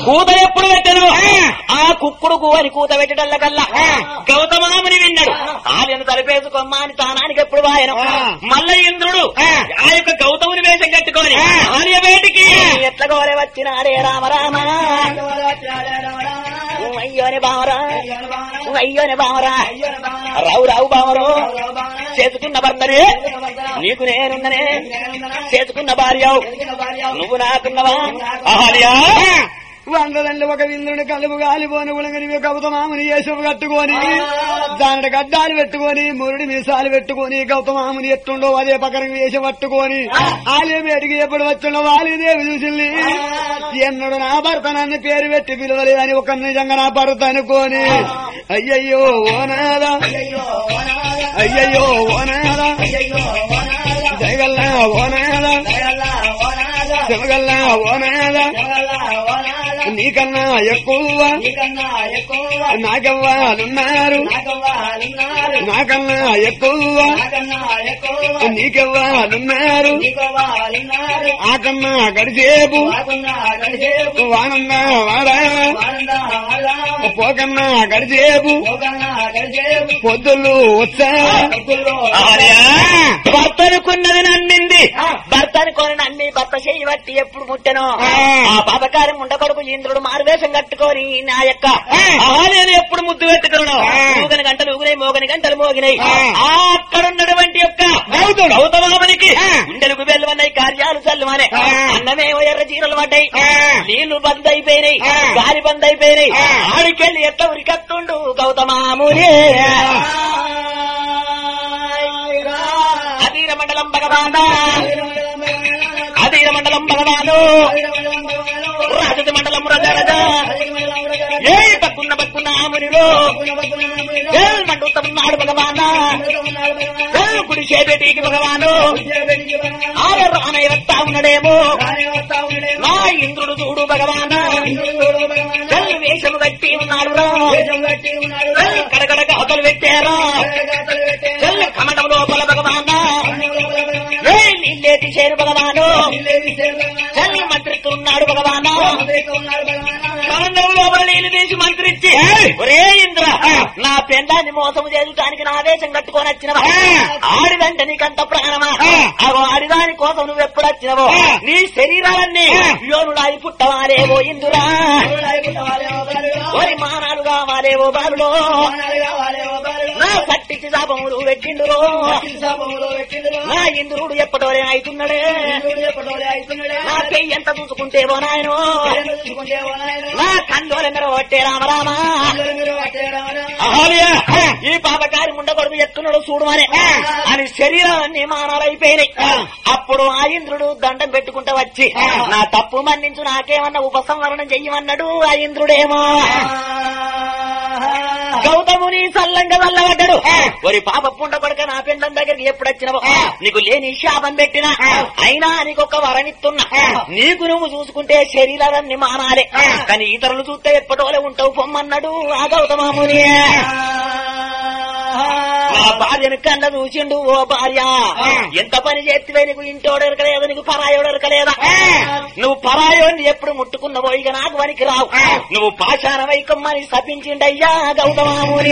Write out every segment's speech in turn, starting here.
కూత ఎప్పుడు పెట్టను ఆ కుక్కుడు గువని కూత పెట్టడల్లకల్లా గౌతమాముని విన్నాడు ఆలయను తలపేసుకోమ్మా అని తానానికి ఎప్పుడు వాయను మల్ల ఇంద్రుడు ఆ యొక్క గౌతముని వేషం కట్టుకొని ఆలయ బయటికి ఎట్ల గోలే వచ్చినాడే రామ రామ అయ్యోని బామరా అయ్యోని బామరా రావు రావు బామరు చేసుకున్న భర్తనే నీకు నేనున్ననే చేసుకున్న భార్య నువ్వు నాకున్నవా ఆహార్యా వందలండి ఒక విందుని కలుపు గాలిపోని ఉలంగని గౌతమాముని వేషం కట్టుకొని దాని గడ్డాలు పెట్టుకొని మురుడి మీసాలు పెట్టుకొని గౌతమాముని ఎట్టుండో అదే పక్కన వేషం పట్టుకొని ఆలయ బయటికి ఎప్పుడు వచ్చిండో వాలిదేవి చూసింది ఎన్నడు నా భర్త నన్ను పేరు పెట్టి పిలవలేదని ఒక నిజంగా నా భర్త అనుకోని అయ్యయ్యో ఓనాదా అయ్యయ్యో ఓనాదా జగల్లా ఓనాదా జగల్లా ఓనాదా నీకన్నా ఎక్కువ నాకెవ్వాలున్నారు నాకన్నా ఎక్కువ నీకెవ్వాలున్నారు ఆకన్నా గడిచేపు వానన్నా వాడా పోకన్నా గడిచేపు పొద్దులు వచ్చా ఆర్యా భర్త అనుకున్నది నమ్మింది భర్త అనుకొని నమ్మి భర్త చేయి బట్టి ఎప్పుడు ముట్టెను ఆ పాపకారం ఉండకొడుకు ఇంద్రుడు మారువేషం కట్టుకొని నా యొక్క ఆలయం ఎప్పుడు ముద్దు పెట్టుకున్నాడు మూగని గంటలు ఊగినాయి మోగని గంటలు మోగినాయి ఆ అక్కడ ఉన్నటువంటి యొక్క గౌతమామునికి గుండెలకు వెళ్ళమన్నాయి కార్యాలు చల్లుమనే అన్నమేమో ఎర్ర చీరలు పడ్డాయి నీళ్లు బంద్ అయిపోయినాయి గాలి బంద్ అయిపోయినాయి ఆడికెళ్ళి ఎట్ట ఉరికత్తుండు గౌతమాముని అధీర మండలం భగవానా అధీర మండలం భగవాను రాజత మండలం రజరజ ఏ పక్కున్న పక్కున్న మునిలో ఏ మండుతున్నాడు భగవానా ఏ గుడి చేపేటికి భగవాను ఆయ రానయ్య వస్తా ఉన్నాడేమో నా ఇంద్రుడు చూడు భగవానా తెల్ల వేషము కట్టి ఉన్నాడు రా తెల్ల కడగడ అవతలు పెట్టారా తెల్ల కమటం లోపల భగవానా ఏ నీళ్ళేటి చేరు భగవాను తెల్ల మంత్రిస్తున్నాడు భగవానా కమండలం లోపల నీళ్లు తీసి మంత్రించి ఒరే ఇంద్ర నా పెండాన్ని మోసము చేయడానికి నా ఆదేశం కట్టుకొని వచ్చినవా ఆడిదంటే నీకంత ప్రాణమా అగో ఆడిదాని కోసం నువ్వు ఎప్పుడు వచ్చినవో నీ శరీరాలన్నీ యోనులాగి పుట్టవాలేవో ఇందురా ఓరి మానాలు కావాలేవో బాలులో నా పట్టించి శాపములు పెట్టిండురో నా ఇంద్రుడు ఎప్పటోరే అవుతున్నాడే నా చెయ్యి ఎంత చూసుకుంటేవో నాయనో నా కండోల మెరవట్టే రామరామా ఆలియా, ఈ పాపకారి ఉండకూడదు ఎత్తున్నాడు చూడమని అని శరీరాన్ని మానాలైపోయినాయి అప్పుడు ఆ ఇంద్రుడు దండం పెట్టుకుంటా వచ్చి నా తప్పు మన్నించు నాకేమన్నా ఉపసంహరణం చెయ్యమన్నాడు ఆ ఇంద్రుడేమో గౌతముని సల్లంగా వల్లబడ్డాడు ఒరి పాప పుండ కొడక నా పిండం దగ్గరికి ఎప్పుడు వచ్చినవో నీకు లేని శాపం పెట్టినా అయినా నీకు ఒక వరమిస్తున్నా నీకు నువ్వు చూసుకుంటే శరీరాలన్నీ మానాలే కానీ ఇతరులు చూస్తే ఎప్పటోలే ఉంటావు పొమ్మన్నాడు ఆ గౌతమాముని నా భార్యను కన్న చూసిండు ఓ భార్య ఎంత పని చేతివే నీకు ఇంటోడు ఎరకలేదు నీకు పరాయోడు ఎరకలేదా నువ్వు పరాయోని ఎప్పుడు ముట్టుకున్నవో ఇక నాకు వనికి రావు నువ్వు పాషాణ వైకమ్మని శపించిండయ్యా గౌతమాముని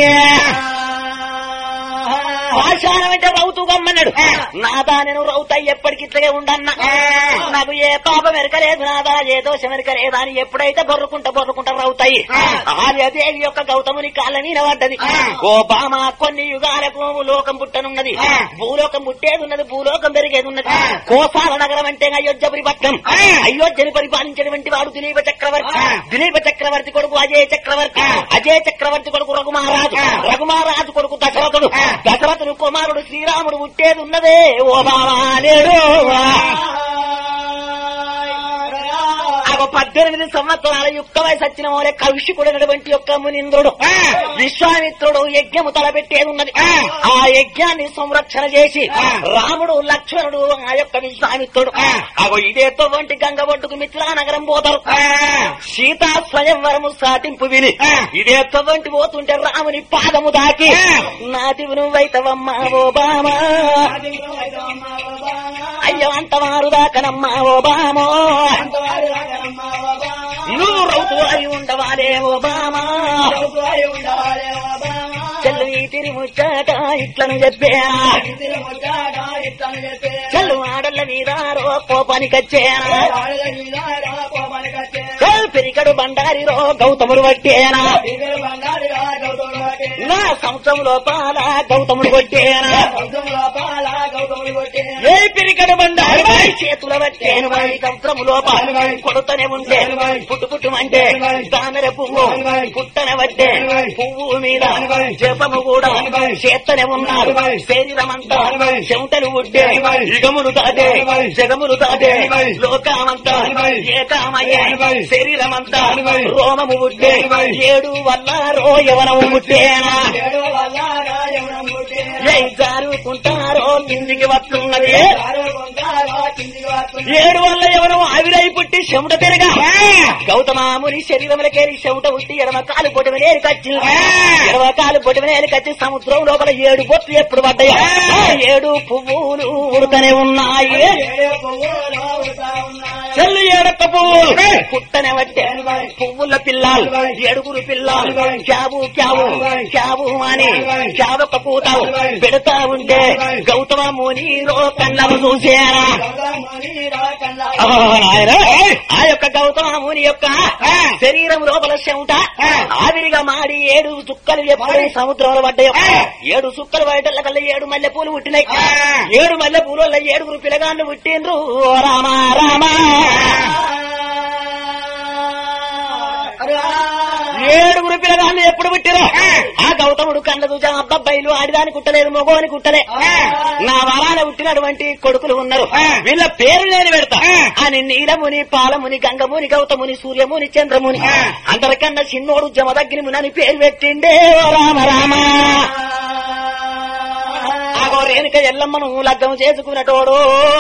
పాషాణం అంటే రౌతు గమ్మన్నాడు నాదా నేను రౌత ఎప్పటికి ఇట్లగే ఉండన్నా నాకు ఏ పాపం ఎరకలేదు నాదా ఏ దోషం ఎరకలేదా అని ఎప్పుడైతే బొర్రుకుంటా బొర్రుకుంటా రౌతాయి ఆర్యదేవి యొక్క గౌతముని కాళ్ళ మీద పడ్డది ఓ బామ కొన్ని యుగాలకు లోకం పుట్టనున్నది భూలోకం పుట్టేది ఉన్నది భూలోకం పెరిగేది ఉన్నది కోసాల నగరం అంటే అయోధ్యపురి పట్నం అయోధ్యని పరిపాలించినటువంటి వాడు దిలీప చక్రవర్తి దిలీప చక్రవర్తి కొడుకు అజయ్ చక్రవర్తి అజయ్ చక్రవర్తి కొడుకు రఘుమారాజు రఘుమారాజు కొడుకు దశరథుడు దశరథుడు కుమారుడు శ్రీరాముడు పుట్టేది ఉన్నదే ఓ బావా నేడు ఒక పద్దెనిమిది సంవత్సరాల యుక్త వయసు వచ్చిన వారే కలుషికుడైనటువంటి యొక్క మునింద్రుడు విశ్వామిత్రుడు యజ్ఞము తలపెట్టేది ఉన్నది ఆ యజ్ఞాన్ని సంరక్షణ చేసి రాముడు లక్ష్మణుడు ఆ యొక్క విశ్వామిత్రుడు అగో ఇదేతో వంటి గంగ ఒడ్డుకు మిథిలా నగరం పోతారు సీతా స్వయంవరము సాటింపు విని ఇదేతో వంటి పోతుంటే రాముని పాదము దాకి నాటివి నువ్వైతవమ్మా ఓ బామా అయ్యో అంతవారు దాకనమ్మా ఓ బామో నువ్వు రౌతు అయి ఉండవాలే ఓబామా చెల్లు ఈ తిరి ముచ్చాట ఇట్లను చెప్పేనా చెల్లు ఆడళ్ళ మీద రో కోపానికచ్చేనా చెల్ పెరిగడు బండారిరో గౌతముడు పట్టేనా నా సంవత్సరం లోపాల గౌతముడు కొట్టేనా ఏ పెరిగడు బండారి వారి చేతుల పట్టేను వారి సంవత్సరం లోపాల కొడుతనే ఉంటే పుట్టు పుట్టుమంటే తామర పువ్వు పుట్టన పట్టే పువ్వు మీద జపము కూడా చేత్తనే ఉన్నారు శరీరమంతా చెమటలు ఉడ్డే యుగములు దాటే జగములు దాటే లోకమంతా ఏకామయ్యే శరీరమంతా రోమము ఉడ్డే ఏడు వల్ల రో యవనము ముట్టేనా ఏ జారుకుంటారో కిందికి వస్తున్నది ఏడు వల్ల ఎవరు ఆవిరై పుట్టి చెమట తిరగా గౌతమాముని శరీరములకేరి చెమట ఉట్టి ఎడమ కాలు పొడిమనేరు కచ్చి ఎడమ కాలు పొడిమనేరు కచ్చి సముద్రం లోపల ఏడు బొట్లు ఎప్పుడు పడ్డాయో ఆ ఏడు పువ్వులు ఉడతనే ఉన్నాయి చెల్లు ఏడక్క పువ్వులు పుట్టనే వట్టే పువ్వుల పిల్లలు ఏడుగురు పిల్లలు క్యాబు క్యాబు క్యాబు అని క్యాబొక్క పూతావు పెడతా ఉంటే గౌతమ ముని రో కళ్ళము చూసేరా ఆ నాయన, ఆ యొక్క గౌతమ ముని యొక్క శరీరం లోపల చెమట ఆవిరిగా మాడి ఏడు చుక్కలు ఎప్పుడు సముద్రంలో పడ్డాయో ఏడు చుక్కలు పడటల్ల కల్లా ఏడు మల్లె పూలు పుట్టినాయి ఏడు మల్లె పూల వల్ల ఏడుగురు పిల్లగాళ్ళు పుట్టిండ్రు ఓ రామా రామా ఏడుగురు పిల్లగాళ్ళు ఎప్పుడు పుట్టిరో ఆ గౌతముడు కళ్ళ చూసా అబ్బాయిలు ఆడిదాని కుట్టలేదు మగోని కుట్టలే నా వరాన పుట్టినటువంటి కొడుకులు ఉన్నారు వీళ్ళ పేరు నేను పెడతా అని నీలముని పాలముని గంగముని గౌతముని సూర్యముని చంద్రముని అందరికన్నా చిన్నోడు జమదగ్నిముని అని పేరు పెట్టిండే ఓ రామ రామ ఆగో రేణుక ఎల్లమ్మను లగ్గం చేసుకున్నటోడు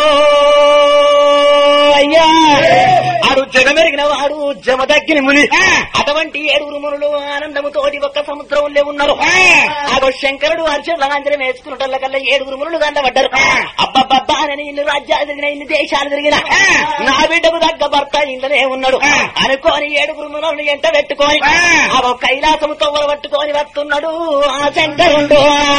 అయ్యా ఆడు జగమెరిగిన వాడు జమదగ్గిన ముని అటువంటి ఏడుగురు మునులు ఆనందముతోటి ఒక్క సముద్రంలో ఉన్నారు ఆగో శంకరుడు హర్షలాంజనం వేసుకున్నట్ల కల్లా ఏడుగురు మునులు దండబడ్డారు అబ్బబ్బబ్బా అని ఇన్ని రాజ్యాలు తిరిగిన ఇన్ని దేశాలు తిరిగిన నా బిడ్డకు తగ్గ భర్త ఇంట్లోనే ఉన్నాడు అనుకోని ఏడుగురు మునులను ఎంట పెట్టుకొని ఆగో కైలాసము తొవ్వలు పట్టుకొని వస్తున్నాడు ఆ శంకరుడు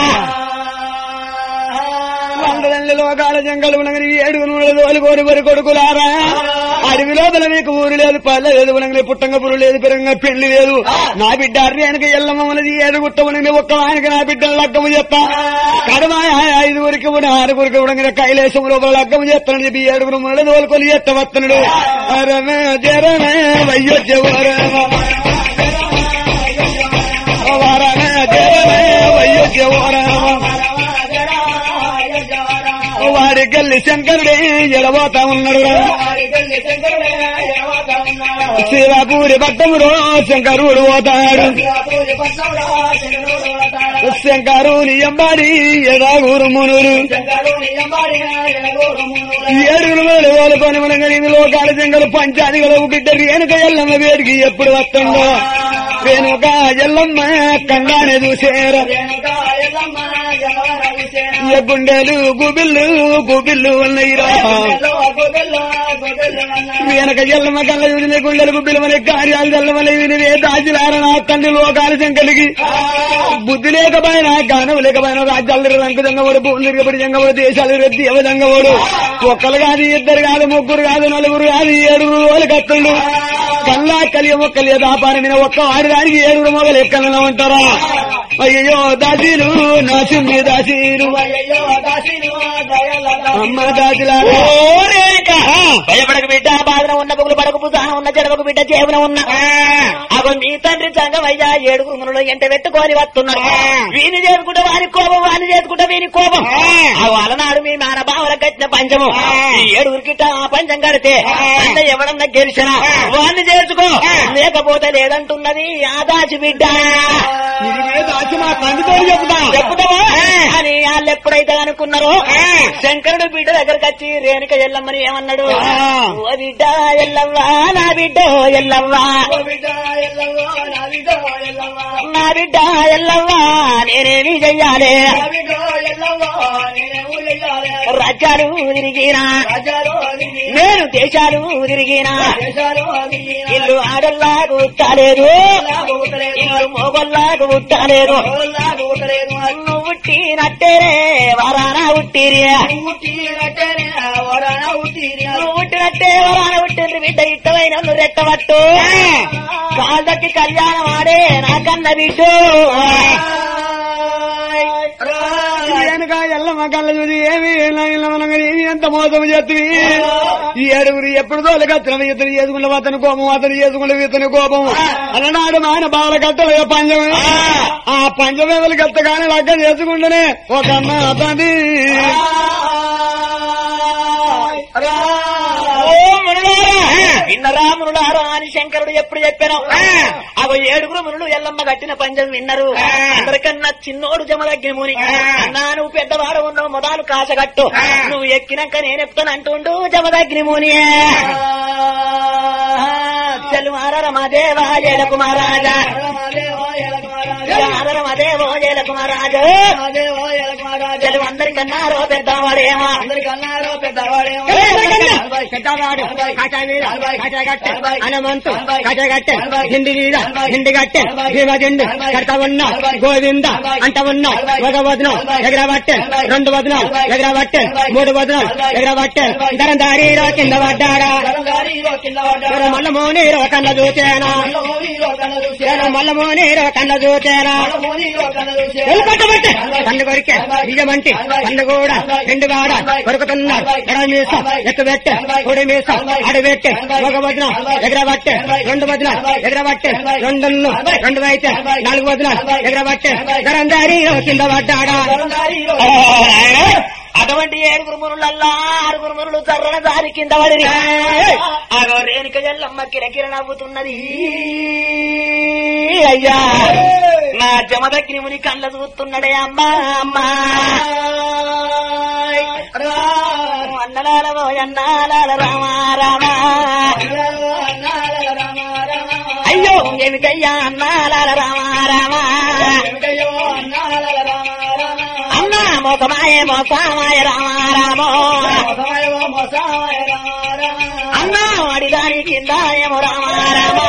వందరంలో లోకాల జంగలు ఉనగని ఏడు నూనె తోలు కోరి వరి కొడుకులారా అడవి లోపల మీకు ఊరు లేదు పల్లె లేదు ఉనగని పుట్టంగ పురు లేదు పెరంగ పెళ్లి లేదు నా బిడ్డ అర్రేనక ఎల్లమ్మ ఉన్నది ఏడు గుట్ట ఉనగని ఒక్క వానికి నా బిడ్డ లగ్గము చెప్తా కడమ ఐదుగురికి కూడా ఆరుగురికి ఉనగని కైలేశం లోపల లగ్గము చేస్తానని చెప్పి ఏడుగురు మునలు తోలుకొని చేస్త వస్తున్నాడు అరమే జరమే వయ్యొచ్చే వరమే జరమే వయ్యొచ్చే వాడి గల్లి శంకరుడే ఎడబోతా ఉన్నాడు శివపూరి పట్టములో శంకరుడు పోతాడు శంకరుని ఎంబాడి ఎడాగూరు మునులు ఏడుగురు వేలు ఓలుకొని మనగని లోకాల జంగలు పంచాదిగల బిడ్డ రేణుక ఎల్లమ్మ వేడికి ఎప్పుడు వస్తుందో రేణుక ఎల్లమ్మ కంగానే చూసేరా ఏ గుండెలు గుబిల్లు గుబిల్లు ఉన్నాయిరా వెనక ఎల్లమ్మ కళ్ళ విని గుండెలు గుబ్బిలు మన కార్యాలు తెల్లమని విని దాచిలారన తండ్రి లోకాల శంకలికి బుద్ధి లేకపోయినా గానం లేకపోయినా రాజ్యాలు రంకు జంగవాడు భూములు తిరగబడి జంగవాడు దేశాలు రెద్ది ఎవ జంగవాడు ఒక్కరు కాదు ఇద్దరు కాదు ముగ్గురు కాదు నలుగురు కాదు ఏడుగురు వాళ్ళు కత్తుళ్ళు కల్లా కలియ మొక్కలు వ్యాపారం మీద ఒక్క వాడి దానికి ఏడుగురు మొగలు ఎక్కడైనా ఉంటారా అయ్యో దాసీలు నా సిమ్మి దాసీలు అమ్మ దాసిలా భయపడక బిడ్డ బాధన ఉన్న పొగులు పడక పుదాన ఉన్న జడవకు బిడ్డ చేవున ఉన్న అగో మీ తండ్రి సంగమయ్యా ఏడుగురు మునులు ఎంట పెట్టుకొని వస్తున్నారు వీని చేసుకుంటే వాని కోపం వాని చేసుకుంటే వీని కోపం ఆ అలనాడు మీ నాన్న బావల కట్టిన పంచము ఈ ఏడుగురికి ఆ పంచం కడితే అంటే ఎవడన్నా గెలిచినా వాడిని చేసుకో లేకపోతే లేదంటున్నది ఆ దాచి బిడ్డ ఇది దాచి మా తండ్రితో చెప్తా చెప్పుతావా అని వాళ్ళు ఎప్పుడైతే అనుకున్నారో శంకరుడు బిడ్డ దగ్గరకు వచ్చి రేణుక ఎల్లమ్మని ఏమన్నాడు ఆ. ఓ బిడ్డ ఎల్లవ్వా నా బిడ్డ ఎల్లవ్వా నా బిడ్డ ఎల్లవ్వా నేనేమి చెయ్యాలి రాజ్యాలు తిరిగినా నే నేను దేశాలు తిరిగినా ఇల్లు ఆడల్లాగా ఉట్టాలేదు ఇల్లు మొగల్లాగా ఉట్టాలేదు నువ్వు ఉట్టినట్టేనే వరాన ఉట్టిరియా నువ్వు ఉట్టినట్టే వరాన ఉట్టింది బిడ్డ ఇట్టమైన నువ్వు రెట్టబట్టు కాళ్ళకి కళ్యాణం ఆడే నాకన్న బిడ్డు వెనక ఎల్లమ్మ కళ్ళ చూసి ఏమి ఎల్లమనగా ఏమి ఎంత మోసం చేస్తుంది ఈ ఏడుగురు ఎప్పుడు తోలకత్తిన ఇతను చేసుకున్న అతని కోపం అతను చేసుకున్న ఇతని కోపం అలనాడు మాన బాల కట్టలే పంచం ఆ పంచమేదలు కత్తగానే లగ్గ చేసుకుంటేనే ఒక అన్న అతని ఓ మునులారా విన్నరా మునులారా అని శంకరుడు ఎప్పుడు చెప్పాను అవ ఏడుగురు మునులు ఎల్లమ్మ కట్టిన పంచం విన్నరు అందరికన్నా చిన్నోడు జమదగ్ని ముని అన్నా నువ్వు పెద్దవాడు ఉన్నావు మొదలు కాసగట్టు నువ్వు ఎక్కినాక నేను ఎప్పుతాను అంటుండు జమదగ్ని ముని చెల్లు మారర మా దేవా జల కుమారాజా మారర మా దేవో జల కుమారాజా చెల్లు అందరికన్నారో పెద్దవాడేమో పెద్దవాడు కాచావీర కాచాగట్టె హనుమంతు కాచాగట్టె హిండి వీర హిండి గట్టె భీమదిండు కడత ఉన్న గోవింద అంట ఉన్న ఒక వదనం ఎగరబట్టె రెండు వదనాలు ఎగరబట్టె మూడు వదనాలు ఎగరబట్టె ధరం దారిలో కింద పడ్డాడా మల్ల మోనీరో కన్న చూచేనా మల్ల మోనీరో కన్న చూచేనా పట్టబట్టే కన్ను కొరికే బియ్యమంటి కన్ను కూడా రెండు వాడ కొరుకుతున్నాడు ఎడ మీసం ఎత్తుబెట్టే కుడి మీసం అడబెట్టే ఒక వదిన ఎగరబట్టే రెండు వదిన ఎగరబట్టే రెండు రెండు అయితే నాలుగు వదిన ఎగరబట్టే గరందారి కింద పడ్డాడా అటువంటి ఏడుగురు మునులల్లా ఆరుగురు మునులు చర్రన దారి కింద పడి అగో రేణుక జల్లమ్మ కిరకిర నవ్వుతున్నది అయ్యా నా జమదగ్ని ముని కళ్ళ చూస్తున్నాడే అమ్మా అమ్మా అన్నలాలవో అన్నాలాల రామా రామా అయ్యో ఏమిటయ్యా అన్నాలాల రామా రామా అన్నా మోసమాయే మోసమాయ రామా రామో అన్నా అడిదాని కింద ఏమో రామా రామా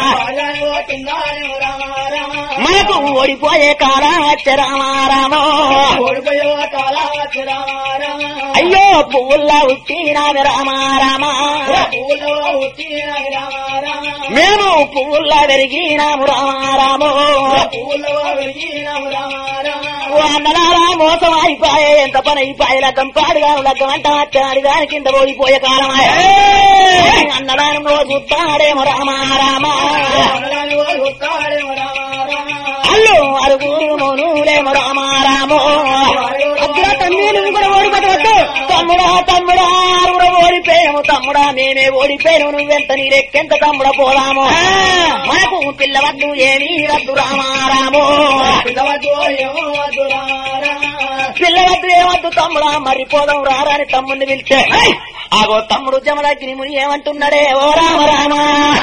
మనకు ఓడిపోయే కాలం వచ్చే రామా రామో అయ్యో పువ్వుల్లా ఉట్టినావి రామా రామా మేము పువ్వుల్లా పెరిగినాము రామా రామో ఓ అన్నలారా మోసం అయిపోయే ఎంత పని అయిపోయే లగ్గం పాడుగా లగ్గం అంట వచ్చాడు దాని కింద ఓడిపోయే కాలం అన్నదానం రోజు చూస్తాడేమో రామా రామా అల్లు అరుగురు మోనులేమో రామా రామో అగ్ర తమ్మి నువ్వు కూడా ఓడిపోవద్దు తమ్ముడా తమ్ముడా కూడా ఓడిపోయాము తమ్ముడా మేమే ఓడిపోయాము నువ్వెంత నీ లెక్కెంత తమ్ముడ పోదాము మనకు పిల్లవద్దు ఏమీ వద్దు రామా రామో పిల్లవద్దు ఏమద్దు తమ్ముడా మరి పోదాం రారా అని తమ్ముడిని పిలిచే ఆగో తమ్ముడు జమలగ్ని ముని ఏమంటున్నాడే ఓ రామ రామా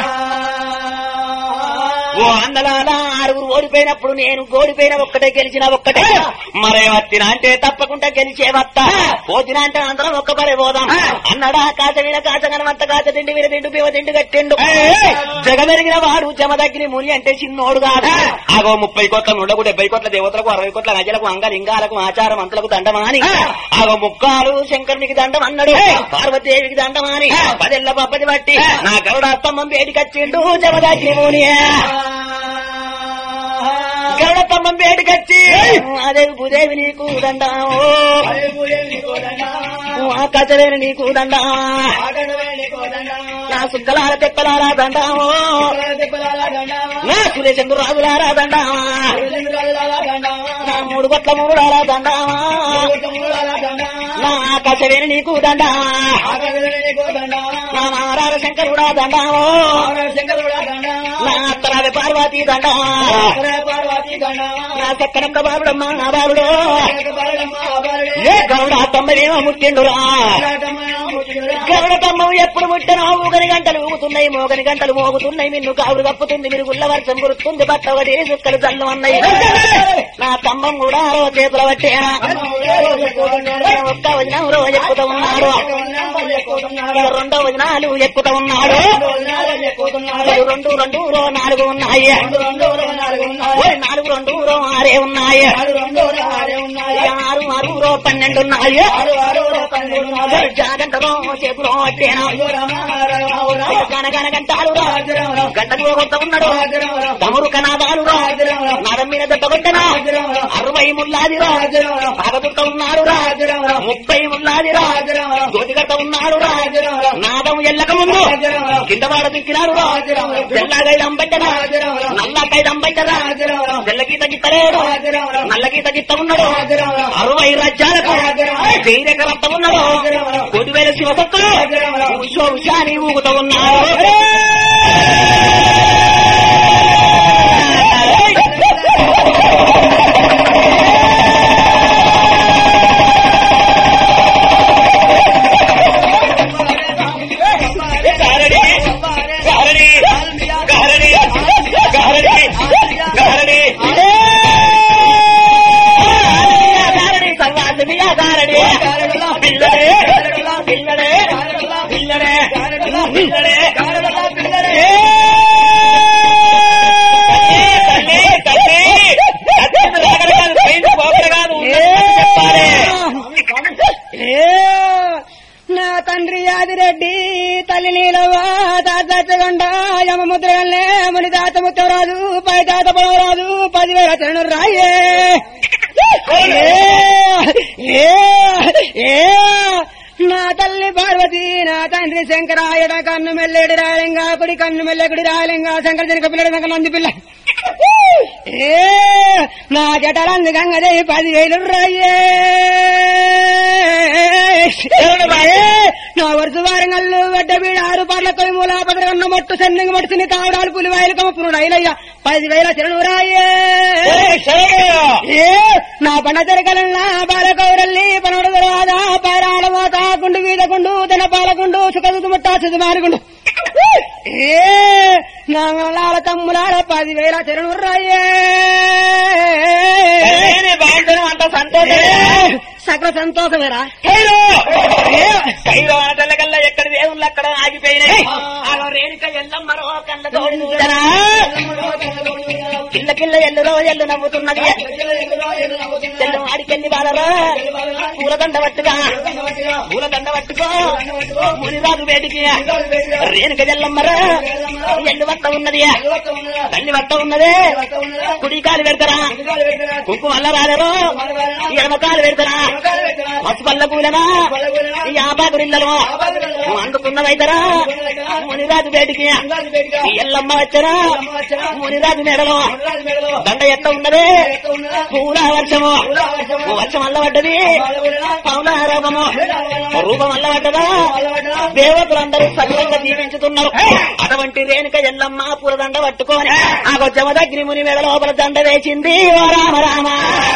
ఓ అందలాలా ఆరుగురు ఓడిపోయినప్పుడు నేను ఓడిపోయిన ఒక్కటే గెలిచిన ఒక్కటే మరే వత్తిన అంటే తప్పకుండా గెలిచే వత్త పోతిన అంటే అందరం ఒక్క పరే పోదాం అన్నడా కాచ మీద కాచ కనమంత కాచ తిండి మీద తిండు పివ తిండి కట్టిండు జగమెరిగిన వాడు జమదగ్ని ముని అంటే చిన్నోడు కాదు ఆగో ముప్పై కోట్ల నుండకు డెబ్బై కోట్ల దేవతలకు అరవై కోట్ల నజలకు అంగలింగాలకు ఆచారం అంతలకు దండమాని ఆగో ముక్కాలు శంకరునికి దండం అన్నాడు పార్వతీదేవికి దండమాని పదెల్ల పప్పది బట్టి నా గరుడ స్తంభం వేడికచ్చిండు జమదగ్ని ముని గరుడ స్తంభం వేడికచ్చి అదే భూదేవి నీకు దండాము ఆ కచవేని నీకు దండామా నా సుగ్గలార తెప్పలారా దండాము నా సురేశందు రాజులారా దండామా నా మూడు కొట్ల మూడారా దండామా నా కచవేని నీకు దండామా నా మారార శంకరుడా దండాము నా అత్తరావి పార్వతీ దండామా నా చక్కనంక బాలుడమ్మా నా బాలుడు ఏ గరుడ తొమ్మిదేమో ముట్టిండురా గరుడ తమ్మం ఎప్పుడు ముట్టనో ఊగని గంటలు ఊగుతున్నాయి మోగని గంటలు మోగుతున్నాయి నిన్ను కావులు కప్పుతుంది మీరు గుళ్ళ వర్షం కురుస్తుంది బట్ట ఒకటి సుక్కలు చల్లు అన్నాయి నా తమ్మం కూడా ఆరో చేతుల పట్టేనా ఒక్క వదిన రోజు చెప్పుతూ ఉన్నాడు ఇక రెండో వదినాలు ఎక్కుతా ఉన్నాడు ఇక రెండు రెండు రో నాలుగు ఉన్నాయి ఓయ్ నాలుగు రెండు రో ఆరే ఉన్నాయి ఇక ఆరు ఆరు రో పన్నెండు ఉన్నాయి ఓయ్ జాగంటలో చేతులో వచ్చేనా గనగన గంటాలు రా గంటలు కొత్త ఉన్నాడు తమరు కనాదాలు రా నరం మీద దెబ్బ కొట్టనా అరవై ముల్లాది రా పగదుట్ట ఉన్నాడు రా ముప్పై ముల్లాది రా జ్యోతిగట్ట ఉన్నాడు రా నాదం ఎల్లక ముందు కింద వాడ దిక్కినాడు రా తెల్లగైడం పెట్టరా నల్లకైడం పెట్టరా తెల్లకి తగ్గిత్తలేడు నల్లకి తగ్గిత్త ఉన్నాడు అరవై రాజ్యాలకు తీరక రక్త ఉన్నాడు కోటి వేల శివభక్తులు ఉషో ఉషాని ఊగుతూ ఉన్నాడు గారడి గారడి గారడి గారడి గారడి గారడి సర్వాంతిని గారడి పిల్లడే పిల్లడే పిల్లడే పిల్లడే ఏ! తల్లి, తల్లి, తల్లి, రాగడి కాదు, పైన పోకడ కాదు, ఉన్నది చెప్పాలి. ఏ నా తండ్రి యాదిరెడ్డి తల్లి నీలవ్వ తాత చగండ యమముద్రగల్లే ముని తాత ముత్తరాజు పై తాత పడవరాజు పదివేల చరణు రాయే ఏ, ఏ, ఏ, నా తల్లి పార్వతి నా తండ్రి శంకరాయుడ కన్ను మెల్లెడి రాయలింగా కుడి కన్ను మెల్లెకుడి రాయలింగా శంకర జనక పిల్లడి శంకర నంది పిల్ల ఏ నా జటలంది గంగదేవి పదివేలు రాయే ఏ, నా వరుస వారంగల్లు వడ్డ బీడ ఆరు పాటల తొలి మూల పదరగన్న మట్టు సెన్నింగ మట్టుని కావడాలు పులి వాయిలు కమపురు రైలయ్య పదివేల చెరువు రాయే ఏ, శరణయ్య. ఏ నా పండ జరగలన్నా బాలకౌరల్లి పనోడు తర్వాత పారాల మోత గుండు వీద గుండు తన పాలగుండు సుఖదుతు ముట్ట సుధుమారుగుండు ఏ నా లాల తమ్ములాల పదివేల చెరువు రాయే కళ్యాణి బాగుంటుంది అంత సంతోషమే సకల సంతోషమేరా కైలో కైలో ఆటలకల్లా ఎక్కడ దేవుళ్ళు అక్కడ ఆగిపోయినాయి అలా రేణుక ఎల్లమ్మరో కళ్ళతో చూడరా కిల్ల కిల్ల ఎల్లురో ఎల్లు నవ్వుతున్నది తెల్లు ఆడికెళ్ళి బాలరా పూలదండ పట్టుగా పూలదండ పట్టుకో మునిరాజు వేడికి రేణుక ఎల్లమ్మరా ఎల్లు వట్ట ఉన్నది తల్లి వట్ట ఉన్నదే కుడి కాలు పెడతారా కుంకుమ అల్ల రాలేరో ఎడమ కాలు పెడతారా మస్తు పల్ల పూలనా ఈ ఆబాగురిల్లలో అందుకున్నదైతరా మునిరాజు వేడికి ఈ ఎల్లమ్మ వచ్చరా మునిరాజు మెడలో దండ ఎట్ట ఉన్నదే పూల వర్షము వర్షం అల్లబడ్డది పౌల రూపము రూపం అల్లబడ్డదా దేవతలందరూ సకలంగా దీవించుతున్నారు అటువంటి రేణుక ఎల్లమ్మ పూలదండ పట్టుకొని ఆ జమదగ్ని ముని మెడ లోపల దండ వేసింది ఓ రామ రామ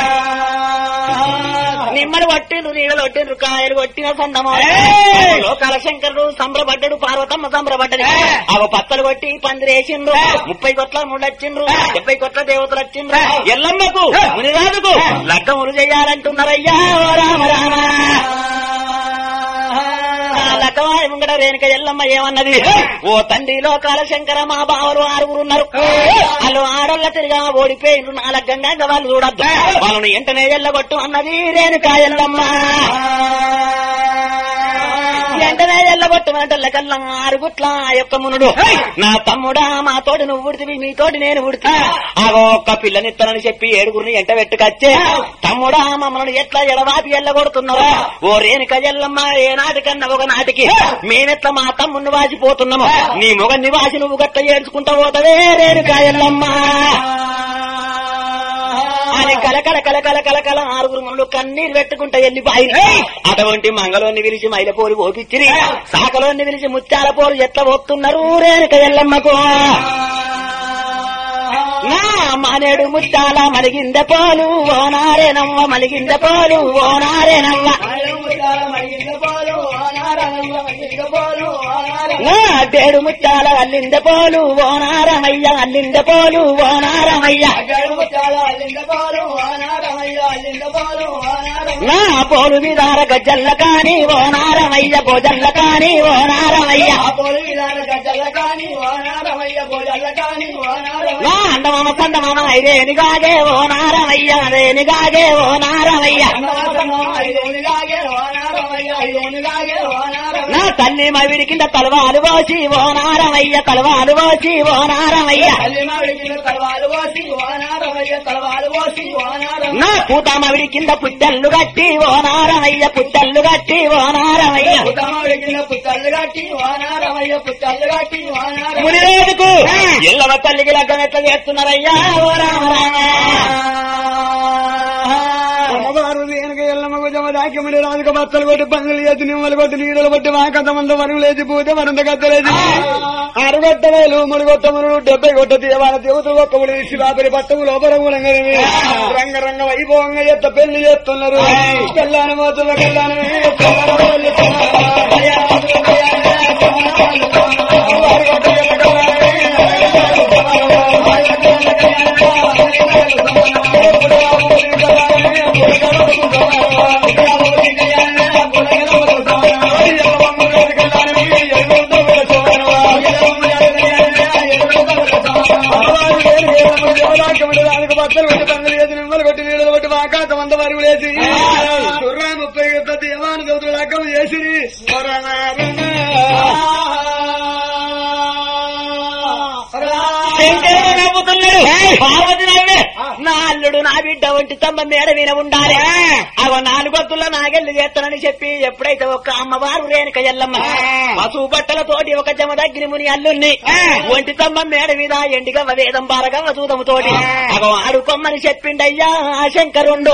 నిమ్మలు కొట్టిండ్రు నీడలు కొట్టిండ్రు కాయలు కొట్టిన సందమో లోకాల శంకరుడు సంబరపడ్డాడు పార్వతమ్మ సంబరపడ్డది అవ పత్తలు కొట్టి పందిరేసిండ్రు ముప్పై కొట్ల ముళ్ళొచ్చిండ్రు డెబ్బై కొట్ల దేవతలు వచ్చిండ్రు ఎల్లమ్మకు మునిరాజుకు లగ్గములు చేయాలంటున్నారయ్యా ఓ రామ రామ ఆ లగ్గవారి ముంగడ రేణుక ఎల్లమ్మ ఏమన్నది ఓ తండ్రి లోకాల శంకర మా బావలు ఆరుగురు ఉన్నారు వాళ్ళు ఆడోళ్ళ తిరిగా ఓడిపోయిండ్రు నా లగ్గంగా వాళ్ళు చూడద్దు వాళ్ళని వెంటనే ఎల్లగొట్టు అన్నది రేణుక ఎల్లమ్మ వెంటనే ఎల్లగొట్టు కల్లా ఆరుగుట్ల ఆ యొక్క మునుడు నా తమ్ముడా మా తోటి నువ్వు ఉడితివి మీ తోటి నేను ఉడితి ఆగో ఒక్క పిల్లనిత్తనని చెప్పి ఏడుగురిని ఎంట పెట్టుకొచ్చే తమ్ముడా మమ్మల్ని ఎట్లా ఎడవాపి ఎల్లగొడుతున్నావు ఓ రేణుక ఎల్లమ్మ ఏ నాటికన్నా ఒక నాటికి మేమెట్లా మా తమ్ముడిని వాసిపోతున్నాము నీ మొగన్ని వాసి నువ్వు గట్ల ఏడ్చుకుంటా పోతవే రేణుక ఎల్లమ్మ అని కలకల కలకల కలకల ఆరుగురు ముళ్ళు కన్నీరు పెట్టుకుంటా వెళ్ళిపోయి అటువంటి మంగళోని పిలిచి మైలపోరు ఓపిచ్చిరి సాకలోని పిలిచి ముత్యాల పోరు ఎట్లా పోతున్నారు రేణుక ఎల్లమ్మకు నా మానేడు ముత్యాల మలిగింద పోలు ఓనారే నవ్వ మలిగింద పోలు ఓనారే నవ్వ నా డేడు ముత్యాల అల్లింద పోలు ఓనారమయ్య అల్లింద పోలు ఓనారమయ్య నా పోలు విదార గజ్జల్ల కాని ఓ నారమయ్య భోజల్ల కాని ఓ నారమయ్య నా అండమామ పండమామ ఐదేనిగాగే ఓ నారమయ్య అదేనిగాగే ఓ నారమయ్య నా తల్లి మవిడి కింద తలవాలు పోసి ఓ నారమయ్య తలవాలు పోసి ఓ నారమయ్య నా పూత మవిడి కింద పుట్టెల్లు గట్టి ఓ నారమయ్య పుట్టెల్లు గట్టి ఓ నారమయ్య ముని రోజుకు ఎల్లవ తల్లికి లగ్గం ఎట్లా చేస్తున్నారయ్యా ఓ రామ రామ అమ్మవారు వెనక ఎల్లమ్మకు జమ దాకిమడి రాజుక బత్తలు కొట్టి పందులు చేసి నిమ్మలు కొట్టి నీడలు కొట్టి వాకంతమంది వరుగు లేచి పూతే వరంత గద్దలేసి అరగొట్ట వేలు ముడిగొట్ట మునుడు డెబ్బై కొట్ట తీయవాల దేవతలు ఒక్క ముడి శివాపరి పట్టము లోపల కూడంగని రంగ రంగ వైభవంగా ఎత్త పెళ్లి చేస్తున్నారు కళ్యాణ మోతుల కళ్యాణమే బట్టలు కొట్టి పందులు చేసి నిమ్మలు కొట్టి నీడలు కొట్టి వాకాంతం అంత వరకు లేచి సుర్రా ముప్పై యుద్ధ దేవాను దేవతలు లగ్గం చేసి శంకరుడు నవ్వుతున్నాడు పార్వతి నవ్వే నా అల్లుడు నా బిడ్డ ఒంటి తమ్మ మేడ మీద ఉండాలి అవ నాలుగొత్తుల్లో నాగెల్లు చేస్తానని చెప్పి ఎప్పుడైతే ఒక అమ్మవారు రేణుక ఎల్లమ్మ పసుపు బట్టలతోటి ఒక జమదగ్ని ముని అల్లుణ్ణి ఒంటి తమ్మ మేడ మీద ఎండిగవ్వ వేదం బారగవ్వ దూదము తోటి అగో ఆడుకోమ్మని చెప్పిండయ్యా ఆ శంకరుండు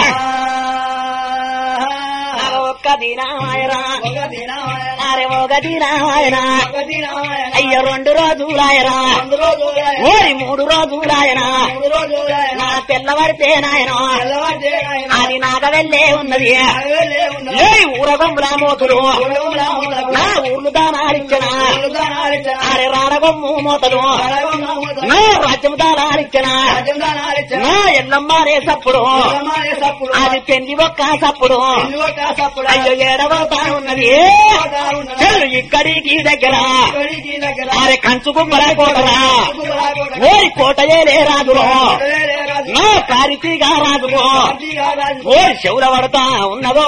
అగో ఒక్క దినాయరా అరే ఒక దినాయనా అయ్య రెండు రోజులాయరా ఓయ్ మూడు రోజులాయనా నా తెల్లవారితే నాయన అది నాగ వెళ్ళే ఉన్నది ఏ ఊరగొమ్ముల మోతులు నా ఊర్లు దానాలిచ్చన అరే రాడగొమ్ము మోతలు నా రాజ్యం దానాలిచ్చన నా ఎల్లమ్మారే సప్పుడు అది పెళ్లి ఒక్క సప్పుడు అయ్యో ఏడవతా ఉన్నది చెల్లు ఇక్కడికి దగ్గర అరే కంచు గుమ్మల కోటరా ఓయ్ కోటయేలే రాజులో నా కారితిగా రాజులో ఓయ్ శౌర పడతా ఉన్నదో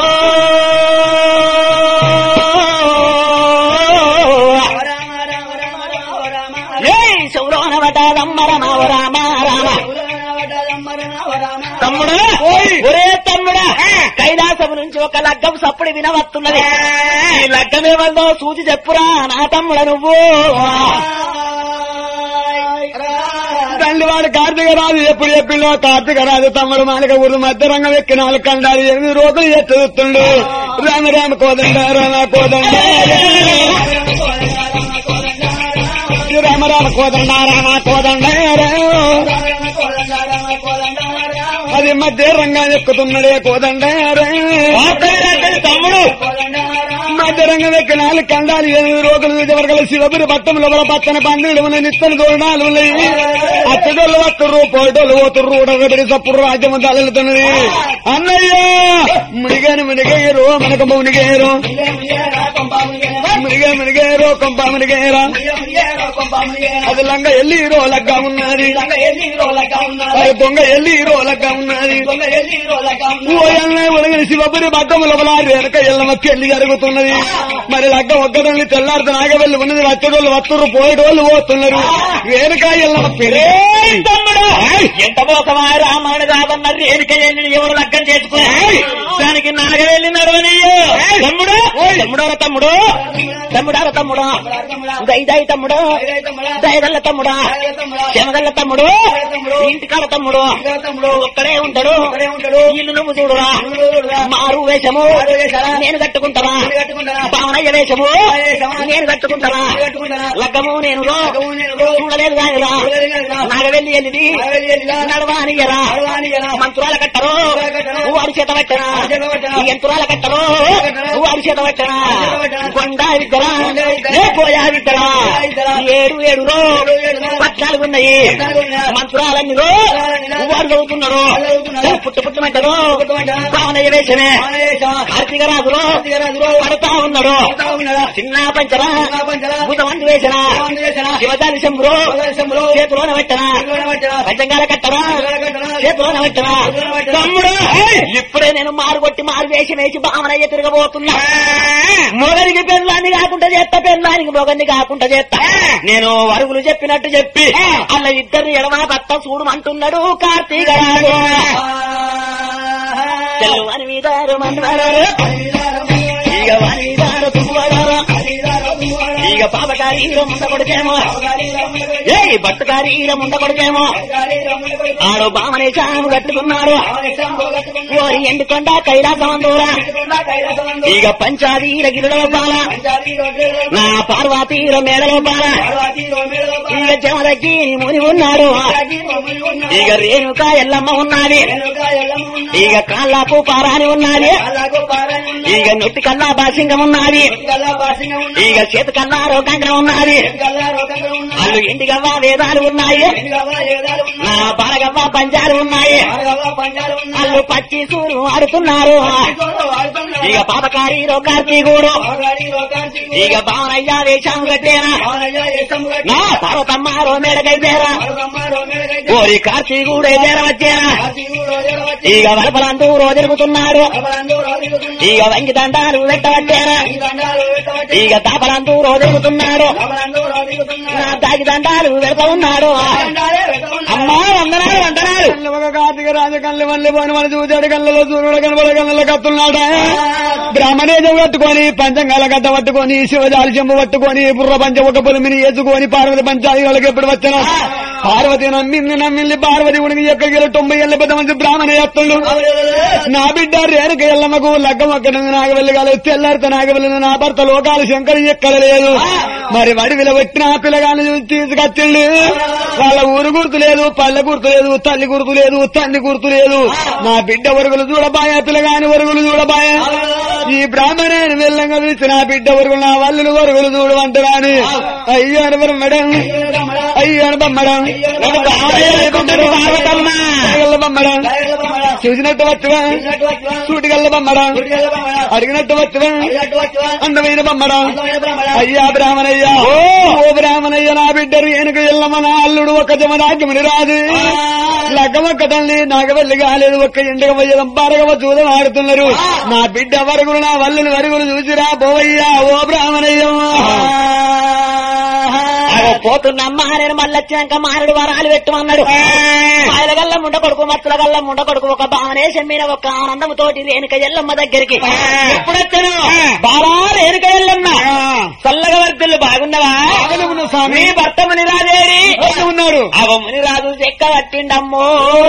ఏ శౌరోన పడ్డాదమ్మ రమ రామ రామ తమ్ముడా ఒరే తమ్ముడా కైలాసం నుంచి ఒక లగ్గం సప్పుడు వినవస్తున్నది ఈ లగ్గం ఏమల్లో సూచి చెప్పురా నా తమ్ముడ నువ్వు తండ్రి వాడు కార్తీక రాజు ఎప్పుడు చెప్పిండో కార్తీక రాజు తమ్ముడు మాలిక ఊరు మధ్య రంగం ఎక్కి నాలుగు కండాలి ఎనిమిది రోజులు ఎత్తుతుండు రామ రామ కోదండ రామ కోదండ రామ రామ కోదండ రామ కోదండ అది మధ్య రంగం ఎక్కుతున్నాడే కోదండ తమ్ముడు మధ్య రంగం ఎక్కి నాలుగు కండాలి ఎనిమిది రోజులు విజయవర్గల శివపురి పట్టం లోపల పచ్చని పండుగలు ఉన్నాయి నిత్తలు దోరణాలు ఉన్నాయి అత్తడోళ్ళు వస్తుర్రు పోటోళ్ళు పోతుర్రు ఉడగబడి సప్పుడు రాజ్యం తలెలుతున్నది అన్నయ్య మునిగాని మునిగేరు మనకు మునిగేరు మునిగే మునిగేరు కొంప మునిగేరా అది లంగ ఎల్లి రోలగ్గా ఉన్నది అది దొంగ ఎల్లి రోలగ్గా ఉన్నది ఓయల్నే ఉలగని శివపురి పట్టం లోపల రేణుక ఎల్లమ్మ పెళ్లి జరుగుతున్నది మరి లగ్గ ఒక్కదాన్ని తెల్లారితే నాగవెల్లి ఉన్నది వచ్చేటోళ్ళు వస్తుర్రు పోయేటోళ్ళు పోతున్నారు రేణుక ఎల్లమ్మ పెళ్లి ఏయ్ తమ్ముడు ఎంత మోసమా రామాయణ కాదన్న రేణుక వెళ్ళి ఎవరు లగ్గం చేసుకుని దానికి నాగ వెళ్ళినారు తమ్ముడు తమ్ముడారా తమ్ముడు తమ్ముడారా తమ్ముడు దై దై తమ్ముడు దయగల్ల తమ్ముడా చెమగల్ల తమ్ముడు ఇంటికాడ తమ్ముడు ఒక్కడే ఉంటాడు ఇల్లు నువ్వు చూడురా మారు వేషము నేను కట్టుకుంటారా భావన భావనయ్య వేషము నేను కట్టుకుంటారా లగ్గము నేను రో చూడలేదు కాదురా నాగవెల్లి వెళ్ళిది నడవానియరా మంత్రాల కట్టరు వారి చేత పట్టరా యంత్రాల కట్టరు వారి చేత పట్టరా కొండా విద్దరా పోయా విద్దరా ఏడు ఏడు రో పద్నాలుగు ఉన్నాయి మంత్రాలన్నీ రో వారు చదువుతున్నారు పుట్టు పుట్టమంటారు భావనయ్య వేషమే కార్తీక రాజులో పడతా ఉన్నాడు చిన్న పంచరా భూతమంది వేసిన శివజాలి శంభురు చేతిలోన పెట్టనా పంచంగాల కట్టరా చేతిలోన పెట్టనా తమ్ముడు ఇప్పుడే నేను మారు కొట్టి మారు వేషం వేసి భావనయ్య తిరగబోతున్నా మొగనికి పెళ్ళాన్ని కాకుండా చేస్తా పెళ్ళానికి మొగన్ని కాకుండా చేస్తా నేను వరుగులు చెప్పినట్టు చెప్పి అల్ల ఇద్దరు ఎడమ భర్త చూడమంటున్నాడు కార్తీక రాజు తెల్లవారి మీదారు మన్నారా ఇక వారిదారు తువ్వడారా ఇక పాపకారి ముండ కొడుకేమో ఏ బట్టుకారి ముండ కొడుకేమో ఆడు బామనే చాము కట్టుకున్నాడు ఓరి ఎండుకొండ కైలాసమందూరా ఇక పంచాదీర గిరిలో బాల నా పార్వతీర మేడలో బాల ఇక జమదగ్గి ముని ఉన్నాడు ఇక రేణుక ఎల్లమ్మ ఉన్నది ఇక కాళ్ళకు పారాని ఉన్నది ఇక నొట్టి కల్లా బాసింగం ఉన్నది ఇక చేతి కల్లా రోగంగా ఉన్నది వాళ్ళు ఇంటికవ్వ వేదాలు ఉన్నాయి నా బాలగవ్వ పంజాలు ఉన్నాయి వాళ్ళు పచ్చి సూరు ఆడుతున్నారు ఇక పాపకారి కార్తీకుడు ఇక బావనయ్య వేషం కట్టేనా నా పార్వతమ్మ రో మేడకైతేరా ఓరి కార్తీకుడే చేరవచ్చేనా ఇక వరపలంటూ రోజు తిరుగుతున్నాడు ఇక వంగి దండాలు పెట్టవచ్చేనా ఇక తాపలంటూ రోజు తిరుగుతున్నాడు నా దాగి దండాలు పెడతా ఉన్నాడు అమ్మా వందనాలు వందనాలు కళ్ళు ఒక కార్తీక రాజు కళ్ళు మళ్ళీ పోని మన చూచాడు కళ్ళలో సూర్యుడు కనబడ కళ్ళలో కత్తున్నాడు బ్రాహ్మణేజం కట్టుకొని పంచంగాల గడ్డ పట్టుకొని శివజాలి చెంబు పట్టుకొని బుర్ర పంచ ఒక పొలిమిని వేసుకొని పార్వతి పంచాది వాళ్ళకి ఎప్పుడు వచ్చిన పార్వతి నమ్మింది నమ్మింది పార్వతి ఉనికి ఎక్కడికి తొంభై ఏళ్ళ పెద్ద మంది బ్రాహ్మణ ఎత్తుండు నా బిడ్డ రేణుక ఎల్లమ్మకు లగ్గం ఒక్కడు నాకు వెళ్ళగాలి తెల్లారితో నాకు వెళ్ళిన నా భర్త లోకాలు శంకరు ఎక్కడ లేదు మరి వడివిల పెట్టిన ఆ పిల్లగాన్ని చూసి తీసుకొచ్చిండు వాళ్ళ ఊరు గుర్తు లేదు పల్లె గుర్తు లేదు తల్లి గుర్తు లేదు తండ్రి గుర్తు లేదు నా బిడ్డ వరుగులు చూడబాయ పిల్లగాని వరుగులు చూడబాయ ఈ బ్రాహ్మణాన్ని వెళ్ళంగా చూసి నా బిడ్డ వరుగులు నా వల్లులు వరుగులు చూడమంటున్నాను అయ్యో అనవరం మేడం అయ్యో అనబమ్మడం నన్ను బావనయ్య అనుకుంటాడు పార్వతమ్మ బమ్మడం చూసినట్టు వచ్చువా సూటిగల్ల బమ్మడం అడిగినట్టు వచ్చువా అందమైన బమ్మడం అయ్యా బ్రాహ్మణయ్య ఓ బ్రాహ్మణయ్య నా బిడ్డరు ఏనుక ఎల్లమ్మ నా అల్లుడు ఒక జమరాజ్యముని రాదు లగ్గమొక్క తల్లి నాగవల్లి కాలేదు ఒక్క ఇంటికి పోయేదం బారగవ చూదం ఆడుతున్నారు నా బిడ్డ వరుగులు నా వల్లులు వరుగులు చూసిరా పోవయ్యా ఓ బ్రాహ్మణయ్య అగో పోతున్నమ్మా నేను మళ్ళీ వచ్చినాక మారడు వరాలు పెట్టమన్నాడు మాయల గల్ల ముండ కొడుకు మత్తుల గల్ల ముండ కొడుకు ఒక భావనేశం మీద ఒక ఆనందముతోటి రేణుక ఎల్లమ్మ దగ్గరికి ఎప్పుడొచ్చాను బాలా రేణుక ఎల్లమ్మ చల్లగా వర్తులు బాగున్నవా బాగానే ఉన్నా స్వామి. మీ భర్త మునిరాజేరి ఎక్కడ ఉన్నాడు అవ మునిరాజు చెక్క పట్టిండమ్మో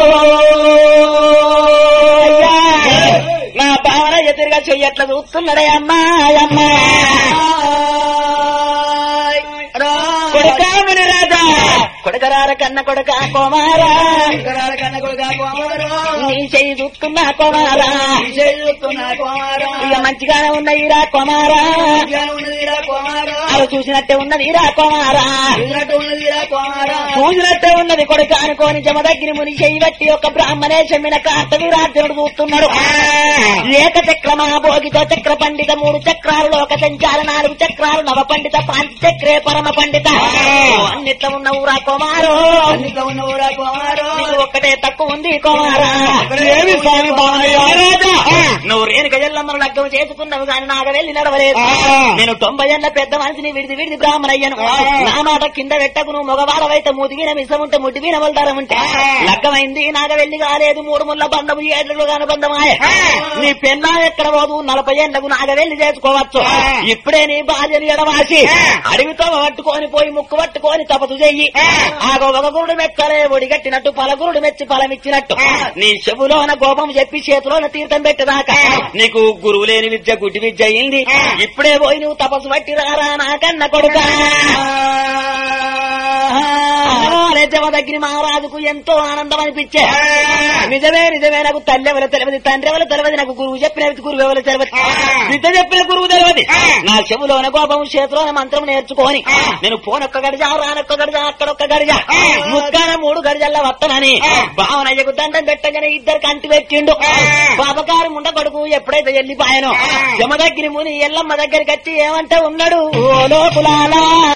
అయ్యా, నా భావన ఎదురుగా చెయ్యట్ల చూస్తున్నాడే అమ్మా అమ్మా కొడుక మునిరాజా కొడుకరార కన్న కొడుక కోమారా నీ చెయ్యి చూస్తున్నా కోమారా ఇక మంచిగానే ఉన్నదిరా కోమారా అవి చూసినట్టే ఉన్నదిరా కోమారా చూసినట్టే ఉన్నది కొడుక అనుకోని జమదగ్గిని ముని చెయ్యి బట్టి ఒక బ్రాహ్మణే చెమ్మిన కార్తవి రాజ్యుడు చూస్తున్నాడు ఏక చక్రమా భోగితో చక్ర పండిత మూడు చక్రాలు లోక సంచార నాలుగు చక్రాలు నవ పండిత పాంచ చక్రే పరమ పండిత అన్నిట్లో ఉన్న ఊరా కుమారు నీకు ఒక్కటే తక్కువ ఉంది కుమారా ఏమి స్వామి బాలయ్య? రాజా, నువ్వు రేణుక ఎల్లమ్మను లగ్గం చేసుకున్నావు కానీ నాకు వెళ్ళి నడవలేదు ఆ. నేను తొంభై ఏళ్ళ పెద్ద మనిషిని విడిది విడిది బ్రాహ్మణయ్యను ఆ. నా మాట కింద పెట్టకు నువ్వు మగవాడవైతే ముదిగిన మిసం ఉంటే ముడ్డి మీద వల్దారం ఉంటే ఆ. లగ్గమైంది నాగ వెళ్ళి కాలేదు మూడు ముళ్ళ బంధము ఏళ్ళు అనుబంధమాయ ఆ. నీ పెన్నా ఎక్కడ పోదు నలభై ఏళ్లకు నాగ వెళ్ళి చేసుకోవచ్చు ఆ. ఇప్పుడే నీ భార్యను ఎడవాసి ఆ. అడవితో పట్టుకొని పోయి ముక్కు పట్టుకొని తపసు చెయ్యి ఆ. ఆగో ఒక గురుడు మెచ్చలే ఒడిగట్టినట్టు పలగురుడు మెచ్చి ఫలమిచ్చినట్టు నీ చెవులోన కోపం చెప్పి చేతిలోన తీర్థం పెట్టదాకా నీకు గురువు లేని విద్య గుడ్డి విద్య అయింది ఇప్పుడే పోయి నువ్వు తపస్సు పట్టి రారా నాకన్న కొడుక దగ్గర మహారాజుకు ఎంతో ఆనందం అనిపించే నిజమే నిజమే నాకు తల్లి ఎవరు తెలియదు తండ్రి ఎవరు తెలియదు నాకు గురువు చెప్పిన గురువు ఎవరు తెలియదు విద్య చెప్పిన గురువు తెలియదు నా చెవులోన కోపం చేతిలోన మంత్రం నేర్చుకొని నేను పోనొక్క గడిజ రానొక్క గడిజ అక్కడొక్క గడిజ ముక్కాన మూడు గడిజల్ల వత్తనని భావనయ్యకు దండం పెట్టగానే ఇద్దరు కంటి పెట్టిండు పాపకారు ముండ కొడుకు ఎప్పుడైతే వెళ్ళిపోయానో యమ దగ్గర ముని ఎల్లమ్మ దగ్గరికి వచ్చి ఏమంటే ఉన్నాడు ఓ లోకులాలా